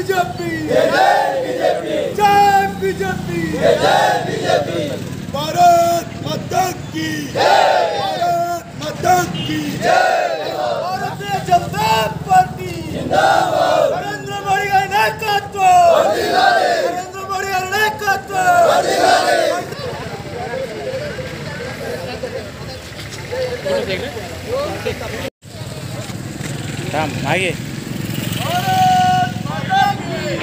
BJP जय BJP Bharat माता की भारत माता की भारतीय जनता पार्टी नरेंद्र मोदी గారి నాయకత్వం నరేంద్ర మోడీ గారి నాయకత్వం राम आगे भारत माता की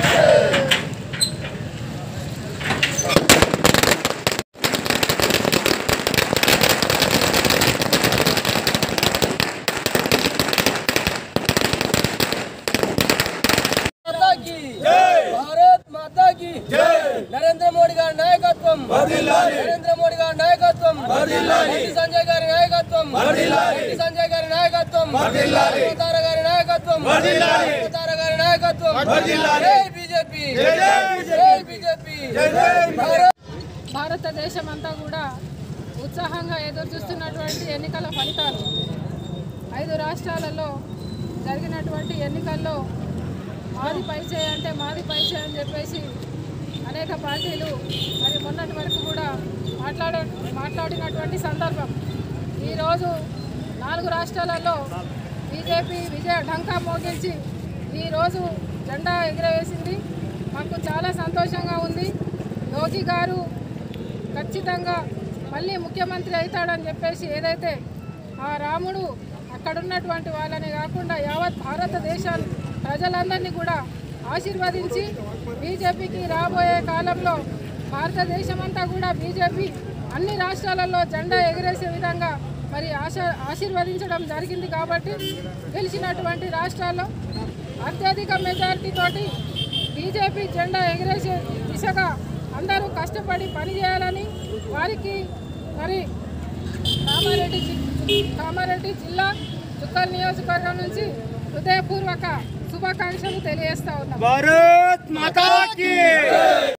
మాతా కి భారత్ మాతా కి నరేంద్ర మోడీ గారి నాయకత్వం నరేంద్ర మోడీ గారి నాయకత్వం బండి సంజయ్ గారి నాయకత్వం బండి సంజయ్ గారి నాయకత్వం తార గారి నాయకత్వం తార గారి నాయకత్వం జై బీజేపీ జై బీజేపీ భారత్ భారతదేశం అంతా కూడా ఉత్సాహంగా ఎదురు చూస్తున్నటువంటి ఎన్నికల ఫలితాలు ఐదు రాష్ట్రాలలో జరిగినటువంటి ఎన్నికల్లో మాది పైచే అంటే మాది పైచే అని చెప్పేసి అనేక పార్టీలు మరి మొన్నటి వరకు కూడా మాట్లాడ మాట్లాడినటువంటి సందర్భం ఈరోజు నాలుగు రాష్ట్రాలలో బీజేపీ విజయ ఢంకా మోగించి ఈరోజు జెండా ఎగురవేసింది మాకు చాలా సంతోషంగా ఉంది యోగి గారు ఖచ్చితంగా మళ్ళీ ముఖ్యమంత్రి అవుతాడని చెప్పేసి ఏదైతే ఆ రాముడు అక్కడున్నటువంటి వాళ్ళని కాకుండా యావత్ భారతదేశాన్ని ప్రజలందరినీ కూడా ఆశీర్వదించి బీజేపీకి రాబోయే కాలంలో భారతదేశం అంతా కూడా బీజేపీ అన్ని రాష్ట్రాలలో జెండా ఎగిరేసే విధంగా మరి ఆశ ఆశీర్వదించడం జరిగింది కాబట్టి గెలిచినటువంటి రాష్ట్రాల్లో అత్యధిక మెజారిటీ తోటి బీజేపీ జెండా ఎగిరేసే దిశగా అందరూ కష్టపడి పనిచేయాలని వారికి మరి కామారెడ్డి జి- కామారెడ్డి జిల్లా చుక్కల్ నియోజకవర్గం నుంచి హృదయపూర్వక శుభాకాంక్షలు తెలియజేస్తా ఉన్నాం भारत माता की